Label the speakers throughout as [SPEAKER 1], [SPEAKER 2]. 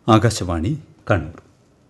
[SPEAKER 1] Akashvani Kannur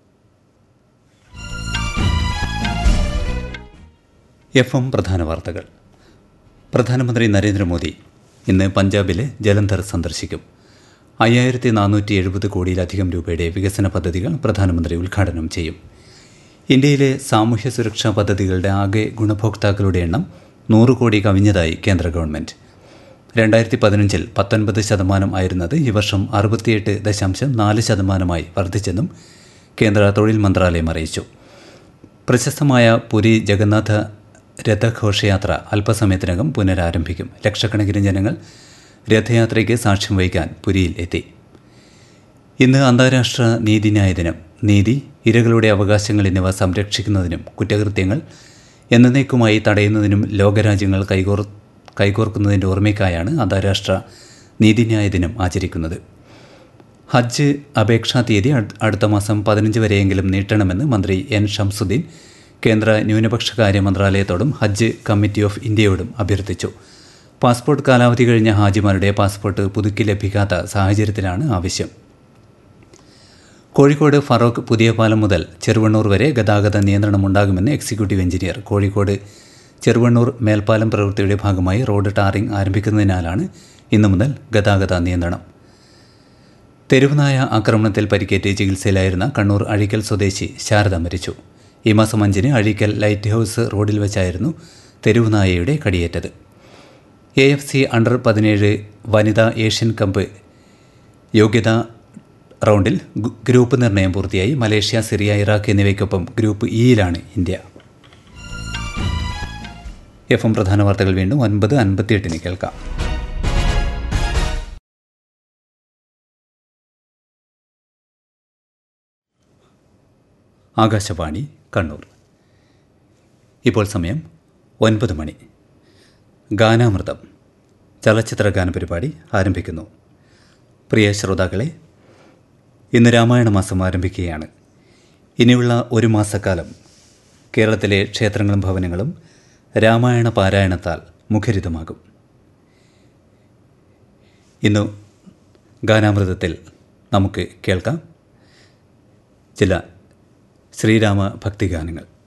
[SPEAKER 1] F M പ്രധാന വാർത്തകൾ പ്രധാനമന്ത്രി നരേന്ദ്രമോദി ഇന്ന് പഞ്ചാബിലെ ജലന്ധർ സന്ദർശിക്കും അയ്യായിരത്തി നാനൂറ്റി എഴുപത് കോടിയിലധികം രൂപയുടെ വികസന പദ്ധതികൾ പ്രധാനമന്ത്രി ഉദ്ഘാടനം ചെയ്യും ഇന്ത്യയിലെ സാമൂഹ്യ സുരക്ഷാ പദ്ധതികളുടെ ആകെ ഗുണഭോക്താക്കളുടെ എണ്ണം നൂറ് കോടി കവിഞ്ഞതായി കേന്ദ്ര ഗവൺമെൻറ് രണ്ടായിരത്തി പതിനഞ്ചിൽ പത്തൊൻപത് ശതമാനം ആയിരുന്നത് ഈ വർഷം അറുപത്തിയെട്ട് ദശാംശം നാല് ശതമാനമായി വർദ്ധിച്ചെന്നും കേന്ദ്ര തൊഴിൽ മന്ത്രാലയം അറിയിച്ചു പ്രശസ്തമായ പുരി ജഗന്നാഥ രഥഘോഷയാത്ര അല്പസമയത്തിനകം പുനരാരംഭിക്കും ലക്ഷക്കണക്കിന് ജനങ്ങൾ രഥയാത്രയ്ക്ക് സാക്ഷ്യം വഹിക്കാൻ പുരിയിൽ എത്തി ഇന്ന് അന്താരാഷ്ട്ര നീതിന്യായ ദിനം നീതി ഇരകളുടെ അവകാശങ്ങൾ എന്നിവ സംരക്ഷിക്കുന്നതിനും കുറ്റകൃത്യങ്ങൾ എന്നേക്കുമായി തടയുന്നതിനും ലോകരാജ്യങ്ങൾ കൈകോർ കൈകോർക്കുന്നതിൻ്റെ ഓർമ്മയ്ക്കായാണ് അന്താരാഷ്ട്ര നീതിന്യായ ദിനം ആചരിക്കുന്നത് ഹജ്ജ് അപേക്ഷാ തീയതി അടുത്ത മാസം പതിനഞ്ച് വരെയെങ്കിലും നീട്ടണമെന്ന് മന്ത്രി എൻ ഷംസുദ്ദീൻ കേന്ദ്ര ന്യൂനപക്ഷകാര്യ മന്ത്രാലയത്തോടും ഹജ്ജ് കമ്മിറ്റി ഓഫ് ഇന്ത്യയോടും അഭ്യർത്ഥിച്ചു പാസ്പോർട്ട് കാലാവധി കഴിഞ്ഞ ഹാജിമാരുടെ പാസ്പോർട്ട് പുതുക്കി ലഭിക്കാത്ത സാഹചര്യത്തിലാണ് ആവശ്യം കോഴിക്കോട് ഫറോക്ക് പുതിയ പാലം മുതൽ ചെറുവണ്ണൂർ വരെ ഗതാഗത നിയന്ത്രണമുണ്ടാകുമെന്ന് എക്സിക്യൂട്ടീവ് എഞ്ചിനീയർ കോഴിക്കോട് ചെറുവണ്ണൂർ മേൽപ്പാലം പ്രവൃത്തിയുടെ ഭാഗമായി റോഡ് ടാറിംഗ് ആരംഭിക്കുന്നതിനാലാണ് ഇന്നു മുതൽ ഗതാഗത നിയന്ത്രണം തെരുവുനായ ആക്രമണത്തിൽ പരിക്കേറ്റ് ചികിത്സയിലായിരുന്ന കണ്ണൂർ അഴീക്കൽ സ്വദേശി ശാരദ മരിച്ചു ഈ മാസം അഞ്ചിന് അഴീക്കൽ ലൈറ്റ് ഹൗസ് റോഡിൽ വെച്ചായിരുന്നു തെരുവുനായയുടെ കടിയേറ്റത് എ എഫ് സി അണ്ടർ പതിനേഴ് വനിതാ ഏഷ്യൻ കപ്പ് യോഗ്യതാ റൗണ്ടിൽ ഗ്രൂപ്പ് നിർണയം പൂർത്തിയായി മലേഷ്യ സിറിയ ഇറാഖ് എന്നിവയ്ക്കൊപ്പം ഗ്രൂപ്പ് ഇയിലാണ് ഇന്ത്യ എഫ് എം പ്രധാന വാർത്തകൾ വീണ്ടും ഒൻപത് അൻപത്തിയെട്ടിന് കേൾക്കാം ആകാശവാണി കണ്ണൂർ ഇപ്പോൾ സമയം ഒൻപത് മണി ഗാനാമൃതം ചലച്ചിത്ര ഗാന പരിപാടി ആരംഭിക്കുന്നു പ്രിയ ശ്രോതാക്കളെ ഇന്ന് രാമായണ മാസം ആരംഭിക്കുകയാണ് ഇനിയുള്ള ഒരു മാസക്കാലം കേരളത്തിലെ ക്ഷേത്രങ്ങളും ഭവനങ്ങളും രാമായണ പാരായണത്താൽ മുഖരിതമാകും ഇന്ന് ഗാനാമൃതത്തിൽ നമുക്ക് കേൾക്കാം ചില ശ്രീരാമ ഭക്തിഗാനങ്ങൾ